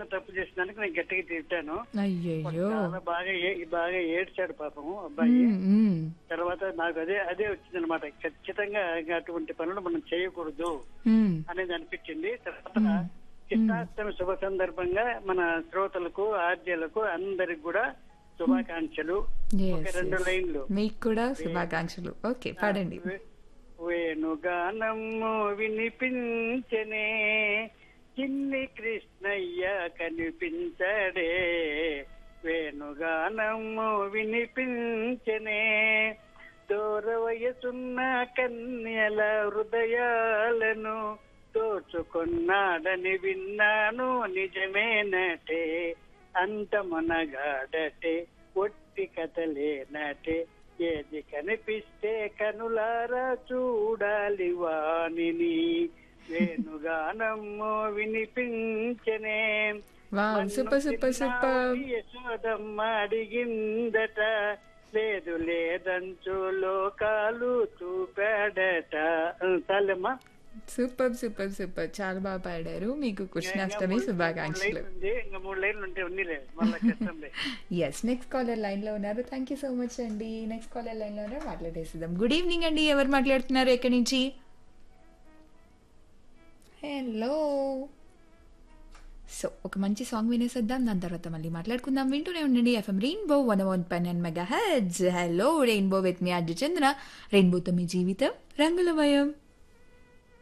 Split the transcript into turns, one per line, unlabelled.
తప్పు చేసినందుకు నేను గట్టిగా తిట్టాను
అయ్యయ్యో
చాలా బాగా ఏ- బాగా ఏడ్చాడు పాపము అబ్బాయి
ఉమ్, ఉమ్.
తర్వాత నాకు అదే అదే వచ్చింది అనమాట ఖచ్చితంగా ఇంకా అటువంటి పనులు మనం చేయకూడదు
ఉమ్.
అనేది అనిపించింది తర్వాత కృష్ణాష్టమి శుభ సందర్భంగా మన శ్రోతలకు ఆర్జీలకు అందరికి కూడా శుభాకాంక్షలు
Yes,
ఒక రెండు
yes.
లైన్లు
మీకు కూడా శుభాకాంక్షలు ఓకే పాడండి
వే- వేణుగానము వినిపించనే చిన్ని కృష్ణయ్య కనిపించడే వేణుగానము వినిపించనే దూర వయసున్న కన్యల హృదయాలను దోచుకున్నాడని విన్నాను నిజమేనటే అంతమునగాడటే ఒట్టి కథలేనటే ఏది కనిపిస్తే కనులారా చూడాలి వాణిని వేణుగానమ్మో వినిపించనే
వావ్ సూపర్ సూపర్ సూపర్
మన్ను యశోదమ్మ అడిగిందట లేదు లేదంచు లోకాలు చూపాడట చాలమ్మా
సూపర్ సూపర్ సూపర్ చాలా బాగా పాడారు మీకు కృష్ణాష్టమి శుభాకాంక్షలు
ఇంకా మూడు లైన్లు ఉంటే ఉన్ని లేదు మళ్ళీ కష్టం లేదు
ఎస్ నెక్స్ట్ కాలర్ లైన్ లో ఉన్నారు థ్యాంక్ యూ సో మచ్ అండి నెక్స్ట్ కాలర్ లైన్ లో ఉన్నారు మాట్లాడేసిద్దాం గుడ్ ఈవినింగ్ అండి ఎవరు మాట్లాడుతున్నారు ఎక్కడి నుంచి హలో సో ఒక మంచి సాంగ్ వినేసేద్దాం దాని తర్వాత మళ్ళీ మాట్లాడుకుందాం వింటూనే ఉండండి ఎఫ్ఎం రెయిన్బో వన్ వన్ పెన్ and mega hits hello rainbow with me RJ Chandra రెయిన్బోతో మీ జీవితం రంగుల భయం